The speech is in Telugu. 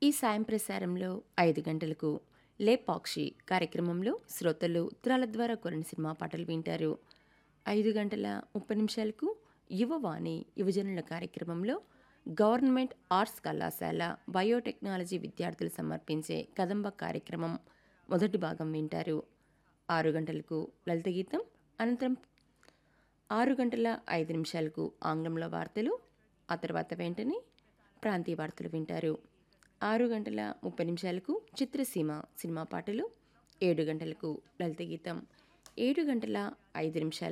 ఈ సాయం ప్రసారంలో ఐదు గంటలకు లేపాక్షి కార్యక్రమంలో శ్రోతలు ఉత్తరాల ద్వారా కొన్ని సినిమా పాటలు వింటారు ఐదు గంటల ముప్పై నిమిషాలకు యువవాణి యువజనుల కార్యక్రమంలో గవర్నమెంట్ ఆర్ట్స్ కళాశాల బయోటెక్నాలజీ విద్యార్థులు సమర్పించే కదంబ కార్యక్రమం మొదటి భాగం వింటారు ఆరు గంటలకు లలిత గీతం అనంతరం ఆరు గంటల ఐదు నిమిషాలకు ఆంగ్లంలో వార్తలు ఆ తర్వాత వెంటనే ప్రాంతీయ వార్తలు వింటారు ఆరు గంటల ముప్పై నిమిషాలకు చిత్రసీమ సినిమా పాటలు ఏడు గంటలకు లలిత గీతం ఏడు గంటల ఐదు నిమిషాలకు